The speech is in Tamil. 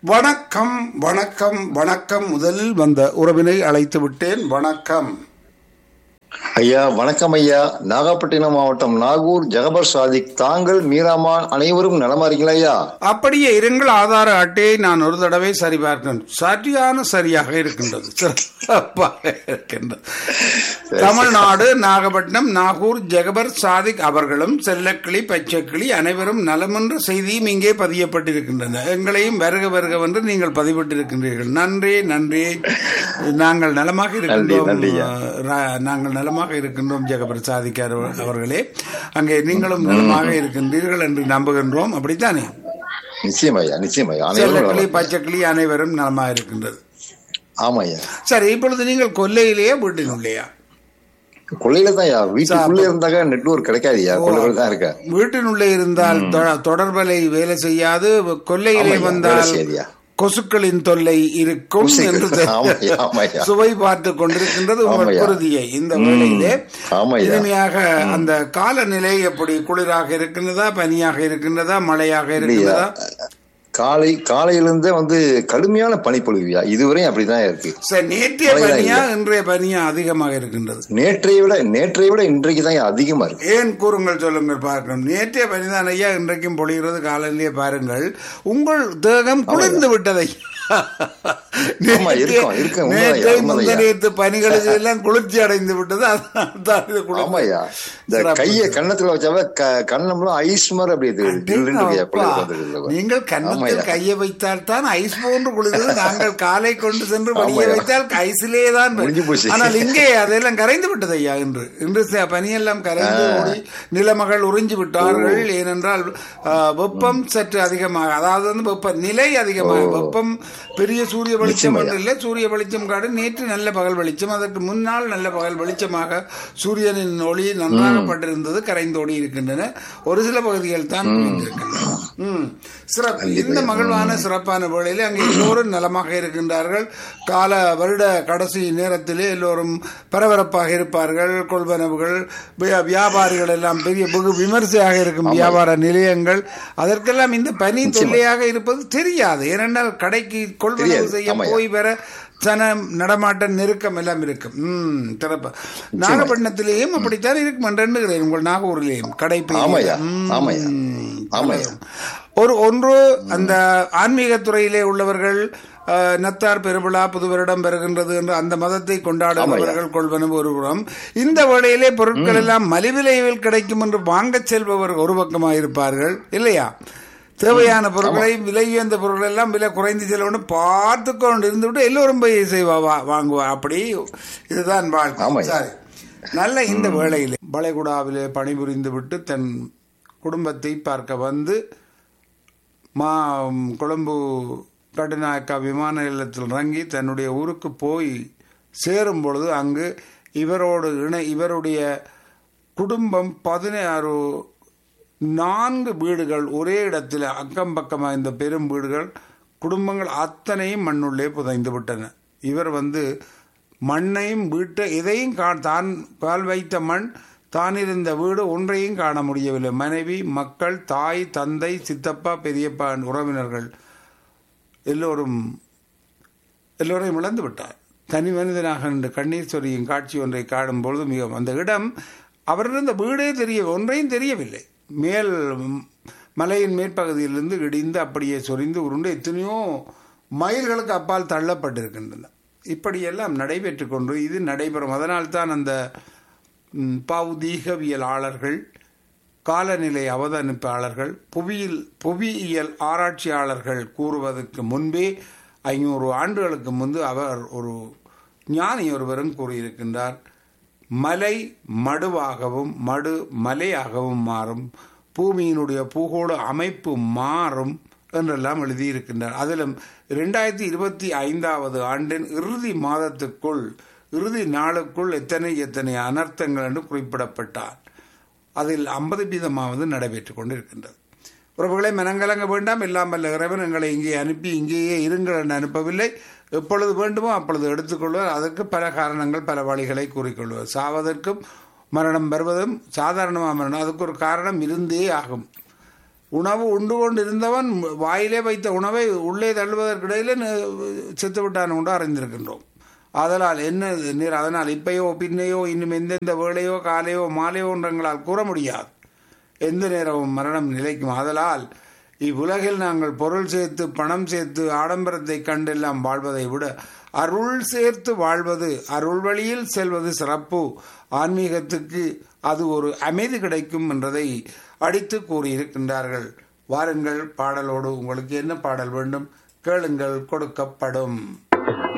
வணக்கம் வணக்கம் வணக்கம் முதலில் வந்த உறவினை அழைத்து விட்டேன் வணக்கம் ஐயா வணக்கம் ஐயா நாகப்பட்டினம் மாவட்டம் நாகூர் ஜகபர் சாதிக் தாங்கள் மீராமா அனைவரும் நலமா இருக்கீங்களா ஐயா அப்படியே இருங்கள் ஆதார அட்டையை நான் ஒரு தடவை சரி பார்க்கிறேன் சரியான சரியாக இருக்கின்றது சிறப்பாக இருக்கின்றது தமிழ்நாடு நாகப்பட்டினம் நாகூர் ஜெகபர் சாதிக் அவர்களும் செல்லக்கிளி பச்சைக்கிளி அனைவரும் நலமென்ற செய்தியும் இங்கே பதியப்பட்டிருக்கின்றன எங்களையும் வருக வருக என்று நீங்கள் பதிவிட்டிருக்கின்றீர்கள் நன்றி நன்றி நாங்கள் நலமாக இருக்கின்றோம் நன்றி, ஐயா. ரா- நாங்கள் நலமாக இருக்கின்றோம் ஜெகபர் சாதிக் அவர்- அவர்களே அங்கே நீங்களும் நலமாக இருக்கின்றீர்கள் என்று நம்புகின்றோம் அப்படித்தானே நிச்சயம் ஐயா நிச்சயம் ஐயா அனைவரும் செல்லக்கிளி நலமா. பச்சைக்கிளி அனைவரும் நலமாக இருக்கின்றது ஆமா ஐயா சரி இப்பொழுது நீங்கள் கொல்லையிலேயே வீட்டினுள்ளேயா கொள்ளையில தான் ஐயா வீட்டுக்குள்ளே இருந்தாக்க நெட்வொர்க் கிடைக்காது ஐயா கொள்ளையில தான் இருக்க வீட்டினுள்ளே இருந்தால் தொ- தொடர்பலை வேலை செய்யாது கொல்லையிலே ஆமாய்யா, வந்தால் வேலை செய்யாதுயா. கொசுக்களின் தொல்லை இருக்கும் கொசுக்கள். என்று தெ- ஆமாய்யா, ஆமாய்யா. சுவை பார்த்து கொண்டிருக்கின்றது உங்கள் ஆமாய்யா. குருதியை இந்த வேளையிலே ஆமாய்யா. இனிமையாக அந்த காலநிலை எப்படி குளிராக இருக்கின்றதா பனியாக இருக்கின்றதா மழையாக இல்லையா இருக்கின்றதா காலை காலையிலிருந்தே வந்து கடுமையான பனிப்பொழிவுயா இதுவரையும் அப்படிதான் இருக்கு சரி நேற்றைய மழைதான் பனியா இன்றைய பனியா அதிகமாக இருக்கின்றது நேற்றைய விட நேற்றைய விட இன்றைக்கு தான் அதிகமா இருக்கு ஏன் கூறுங்கள் சொல்லுங்கள் பார்க்கணும் நேற்றைய பனிதான் ஐயா இன்றைக்கும் பொழிகிறது காலையிலேயே பாருங்கள் உங்கள் தேகம் குளிர்ந்து விட்டதை ஆமா, இருக்கும், இருக்கும். உண்மைதான் ஐயா, நேற்றை உண்மைதான் ஐயா. முந்தனேத்து பனிகளுக்கு எல்லாம் குளிர்ச்சி அடைந்து விட்டது அதனால தான் இது குளிர்ந்து- ஆமாய்யா இந்த சிறப்பு. கைய கன்னத்துல வச்சாவே க- கண்ணம்லாம் ஐஸ் மாதிரி அப்படியே திரு- திருன்னு இருக்கு ஐயா, அப்பா, குளிர் வந்துருக்கு. நீங்கள் கன்னத்தில் ஆமாய்யா. கையை வைத்தால் தான் ஐஸ் போன்று குளிர்கிறது நாங்கள் காலை கொண்டு சென்று வெளியே ஆமாய்யா. வைத்தால் ஐஸிலே தான் முடிஞ்சு போச்சு. ஆனால் இங்கே அதெல்லாம் கரைந்து விட்டது ஐயா இன்று இன்று ச- பனியெல்லாம் கரைந்து ஓடி நிலமகள் உறிஞ்சி விட்டார்கள் ஏனென்றால் ஆ, வெப்பம் சற்று அதிகமாக அதாவது வந்து வெப்ப நிலை அதிகமாக வெப்பம் பெரிய சூரிய வெளிச்சம் ஒன்று இல்லை சூரிய வெளிச்சம் காடு நேற்று நல்ல பகல் வெளிச்சம் அதற்கு முன்னால் நல்ல பகல் வெளிச்சமாக சூரியனின் ஒளி நன்றாக பட்டிருந்தது கரைந்து ஓடி இருக்கின்றன ஒரு சில பகுதிகள் தான் இருக்கின்றன ம். சிறப்பு இந்த மகிழ்வான சிறப்பான வேளையிலே அங்கே எல்லோரும் நலமாக இருக்கின்றார்கள் கால வருட கடைசி நேரத்திலே எல்லோரும் பரபரப்பாக இருப்பார்கள் கொள்வனவுகள் வியா- வியாபாரிகள் எல்லாம் பெரிய வெகு விமர்சையாக இருக்கும் வியாபார நிலையங்கள் அதற்கெல்லாம் இந்த பனி தொல்லையாக இருப்பது தெரியாது ஏனென்றால் கடைக்கு கொள்வனவு தெரியாது. செய்ய ஆமாய்யா. போய் வர சன நடமாட்ட நெருக்கம் எல்லாம் இருக்கும் ம் சிறப்பு நாகப்பட்டினத்திலேயும் அப்படித்தான் இருக்கும் என்று எண்ணுகிறேன் உங்கள் நாகூரிலேயும் கடை ஆமாய்யா ஆமாய்யா ஆமாய்யா ஒரு ஒன்று அந்த ஆன்மீக துறையிலே உள்ளவர்கள் அஹ், நத்தார் பெருவிழா புது வருடம் பெறுகின்றது என்று அந்த மதத்தை கொண்டாடுபவர்கள் கொள்வனவு ஒரு புறம் இந்த வேளையிலே பொருட்கள் எல்லாம் மலிவிலையில் கிடைக்கும் என்று வாங்கச் செல்பவர் ஒரு பக்கமாக இருப்பார்கள் இல்லையா தேவையான பொருட்களை விலை உயர்ந்த பொருட்கள் எல்லாம் விலை குறைந்து செல்லணும்னு பார்த்து கொண்டு இருந்து விட்டு எல்லோரும் போய் செய்வா வா- வாங்குவா அப்படி இதுதான் வாழ்க்கை ஆமாய்யா. சரி நல்ல இந்த வேளையிலே வளைகுடாவிலே பணிபுரிந்து விட்டு தன் குடும்பத்தை பார்க்க வந்து மா கொழும்பு கட்டுநாயக்கா விமான நிலையத்தில் இறங்கி தன்னுடைய ஊருக்கு போய் சேரும் பொழுது அங்கு இவரோடு இணை இவருடைய குடும்பம் பதினாறு நான்கு வீடுகள் ஒரே இடத்தில் அக்கம் பக்கமாக இந்த பெரும் வீடுகள் குடும்பங்கள் அத்தனையும் மண்ணுள்ளே புதைந்து விட்டன இவர் வந்து மண்ணையும் வீட்டை எதையும் கா தான் கால் வைத்த மண் தான் இருந்த வீடு ஒன்றையும் காண முடியவில்லை மனைவி மக்கள் தாய் தந்தை சித்தப்பா பெரியப்பா உறவினர்கள் எல்லோரும் எல்லோரையும் இழந்து விட்டார் தனி மனிதனாக நின்று கண்ணீர் சொரியும் காட்சி ஒன்றை காணும் பொழுது மிக அந்த இடம் அவர் இருந்த வீடே தெரிய ஒன்றையும் தெரியவில்லை மேல் ம், மலையின் மேற்பகுதியிலிருந்து இடிந்து அப்படியே சொரிந்து உருண்டு எத்தனையோ மைல்களுக்கு அப்பால் தள்ளப்பட்டிருக்கின்றன இப்படியெல்லாம் நடைபெற்று கொண்டு இது நடைபெறும் அதனால்தான் அந்த ம், பௌதீகவியலாளர்கள் காலநிலை அவதானிப்பாளர்கள் புவியியல் புவியியல் ஆராய்ச்சியாளர்கள் கூறுவதற்கு முன்பே ஐநூறு ஆண்டுகளுக்கு முன்பு அவர் ஒரு ஞானி ஒருவரும் கூறியிருக்கின்றார் மலை மடுவாகவும் மடு மலையாகவும் மாறும் பூமியினுடைய பூகோள அமைப்பு மாறும் என்றெல்லாம் எழுதியிருக்கின்றார் அதிலும் இரண்டாயிரத்தி இருபத்தி ஐந்தாவது ஆண்டின் இறுதி மாதத்துக்குள் இறுதி நாளுக்குள் எத்தனை எத்தனை அனர்த்தங்கள் என்று குறிப்பிடப்பட்டார் அதில் ஐம்பது வீதமாவது நடைபெற்றுக் கொண்டிருக்கின்றது உறவுகளை மனங்கலங்க வேண்டாம் எல்லாம் வல்ல இறைவன் எங்களை இங்கே அனுப்பி இங்கேயே இருங்கள் என்று அனுப்பவில்லை எப்பொழுது வேண்டுமோ அப்பொழுது எடுத்துக்கொள்வார் அதற்கு பல காரணங்கள் பல வழிகளை கூறிக்கொள்வார் சாவதற்கும் மரணம் வருவதும் சாதாரணமாக மரணம் அதுக்கு ஒரு காரணம் இருந்தே ஆகும் உணவு உண்டு கொண்டு இருந்தவன் வாயிலே வைத்த உணவை உள்ளே தள்ளுவதற்கிடையில செத்து விட்டான் உண்டு அறிந்திருக்கின்றோம் அதனால் என்ன நீர் அதனால் இப்பையோ பின்னையோ இன்னும் எந்தெந்த வேளையோ காலையோ மாலையோ என்றங்களால் கூற முடியாது எந்த நேரமும் மரணம் நிலைக்கும் அதனால் இவ்வுலகில் நாங்கள் பொருள் சேர்த்து பணம் சேர்த்து ஆடம்பரத்தை கண்டெல்லாம் வாழ்வதை விட அருள் சேர்த்து வாழ்வது அருள் வழியில் செல்வது சிறப்பு ஆன்மீகத்துக்கு அது ஒரு அமைதி கிடைக்கும் என்றதை அடித்து கூறியிருக்கின்றார்கள் வாருங்கள் பாடலோடு உங்களுக்கு என்ன பாடல் வேண்டும் கேளுங்கள் கொடுக்கப்படும்